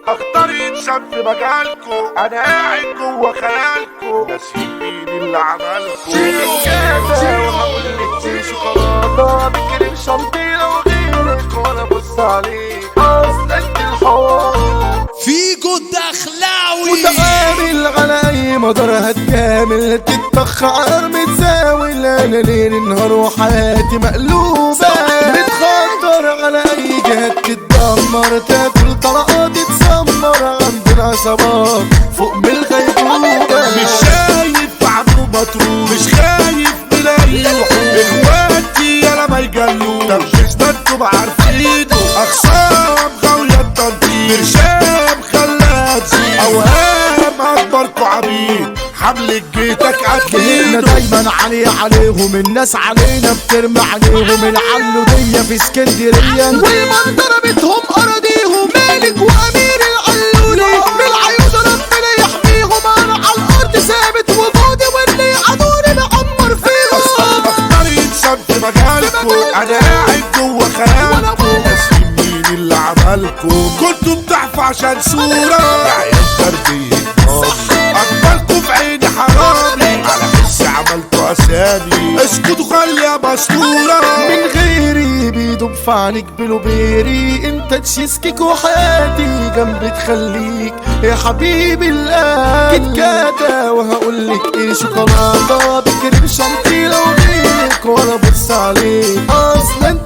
اختار انسان في مجالكو انا قاعد جوه خيالكو ناسين مين اللي عملكو كده وهقول لك دي شوكولاته بكريم شانتيه لو غيرك وانا بص عليك اصل انت الحب فيجو الدخلاوي متعامل على اي مدار هتكامل تتأخر متزاول انا ليل نهار وحياتي مقلوبة متخدر على اي جهة تتدمر تاكل طلقات تتسمر عندنا عصابات فوق من الغيبوبة مش شايف عمرو مطروح مش خايف من اي وحوش اخواتي يلا ما يجلوش طب مش ده انتم عارفينه اخصام غاوية التنطيط برشام خلاها تزيد اوهام اكبركوا عبيد حمل جيتك احنا اكيد دايما علي عليهم الناس علينا بترمي عليهم العلودية في اسكندرية والمنظرة بتهم اراضيهم مالك وامير العلولي من العيون ربنا يحميهم انا على الارض ثابت وجودي واللي يعادوني بعمر فيهم اختار انسان في مجالكو انا قاعد جوه خيالكو ناسين مين اللي عملكو كنتوا بتحفوا عشان صورة يا عيال تربية ناري اكبركوا في عيني حرامي على حس عملتوا اسامي اسكتوا خليها مستورة من غيري بيدوب في عينيك بلوبيري انت تشيسكيك وحياتي جنبي تخليك يا حبيبي القلب كيت كاتا وهقول لك ايه شوكولاته بكريم شانتيه لو غيرك وانا بص عليك اصل انت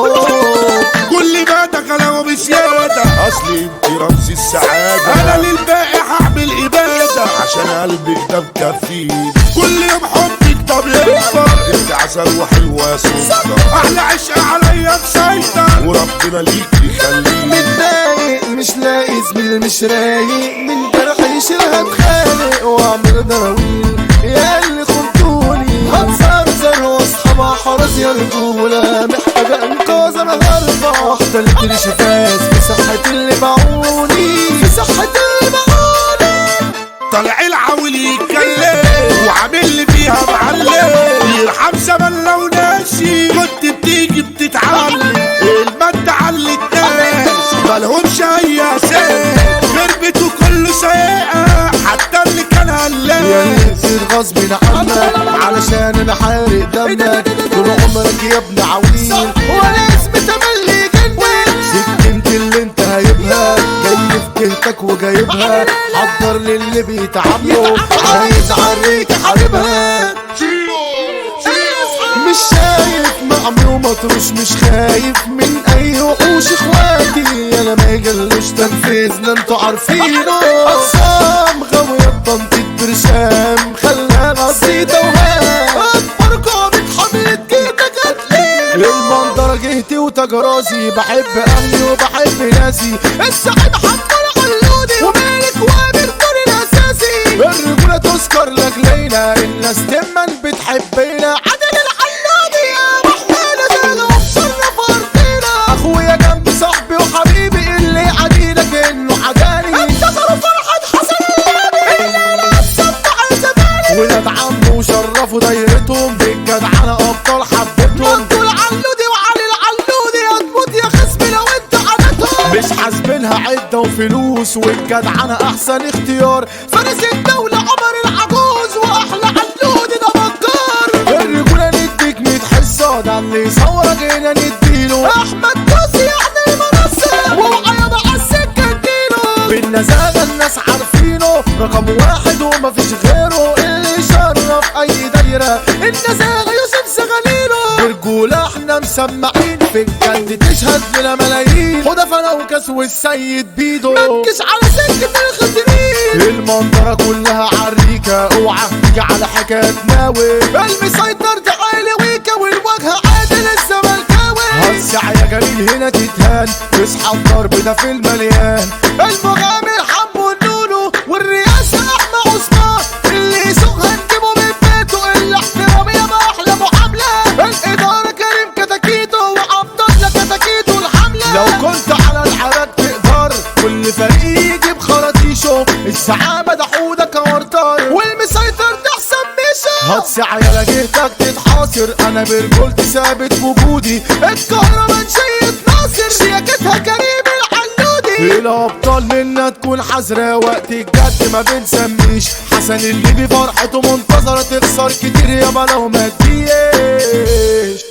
الحب كل ما دخلوا بزيادة اصل انت رمز السعادة انا للباقي هعمل ابادة عشان قلبك ده مكفيني كل يوم حبك ده بيكبر انت عسل وحلوة سكر احلى عشق عليا مسيطر وربنا ليك يخليك متضايق مش لاقي زميل مش رايق من جرح يشيلها بخانق واعمل دراويل يا اللي خنتوني هتزرزر واصحاب حرس يا رجولة محتاجة انقاذ انا هربع واحدة اللي تري شفاس في صحة اللي باعوني في صحة اللي باعوني طالع العول يتكلم وعامل لي فيها معلم يرحم زمن لو ناسي كنت بتيجي بتتعلم المادة على الناس مالهمش اي اساس خربته كله سيئة حتى اللي كان يا هلاس يصير غصب عنك علشان انا حارق دمك طول عمرك يا ابن عويل وانا اسمي تملي جنك سكنت اللي انت هايبها جاي في جهتك وجايبها حضر للي بيتعاملوا عايز عليك حاربها مش شايف معمي ومطروش مش خايف من اي وحوش اخواتي انا ما يجلوش تنفيذنا انتوا عارفينه اقسام غاوية تنطيط برشام خلاها بسيطة وهام اكبر قامت حملة جيتك هتلاقي المنظرة جهتي وتجراسي بحب اهلي وبحب ناسي السعيد حمر علودي ومالك وامر دوري الاساسي الرجولة تذكر لك ليلى الناس دايما بتحبنا عدل العلودي يا محمد انا ومشرف ارضنا اخويا جنب صاحبي وحبيبي اللي عديلك انه عداني انتصروا فرحة حسن النبي الليلة السبع زمالي ولاد عمه وشرفوا دايرتهم بالجدعنة ابطال حبتهم دول علودي وعلي العلودي هتموت يا خصمي لو انت عدتهم مش حاسبينها عدة وفلوس والجدعنة احسن اختيار فارس الدولة عمر العجوز واحلى علودي ده بكار الرجولة نديك ميت حصة ده اللي يصورك هنا نديله احمد كوسي يعني المنصة ووعي بقى السكة اديله بالنزاهة الناس عارفينه رقم واحد ومفيش غيره اللي يشرف اي دايرة النزاهة يوسف زغليله برجولة احنا مسمعين في الجد تشهد لنا ملايين خد فانا وكاس والسيد بيدو مكش على سكة الخطرين المنظرة كلها عريكة اوعى تيجي على حكاية ناوي المسيطر ده عالي ويكا والوجه عادل الزملكاوي هسع يا جميل هنا تتهان اصحى الضرب ده في المليان المغامر حمو النونو والرئاسة احمد عثمان اللي يسوقها نجيبه من بيته الاحترام يا ما احلى معاملة الادارة كريم كتاكيتو وعبد الله كتاكيتو الحملة لو كنت على الحراك تقدر كل فريق يجي بخراطيشه الزعامة ده حودك ورطار والمسيطر ده حسن ميشا هتسع يا جهتك تتحاصر انا برجولتي ثابت وجودي الكهرباء نشيط ناصر شياكتها كريم العلودي الابطال الاطفال منا تكون حذرة وقت الجد ما بنسميش حسن اللي بفرحته منتظرة تخسر كتير يابا لو ما تجيش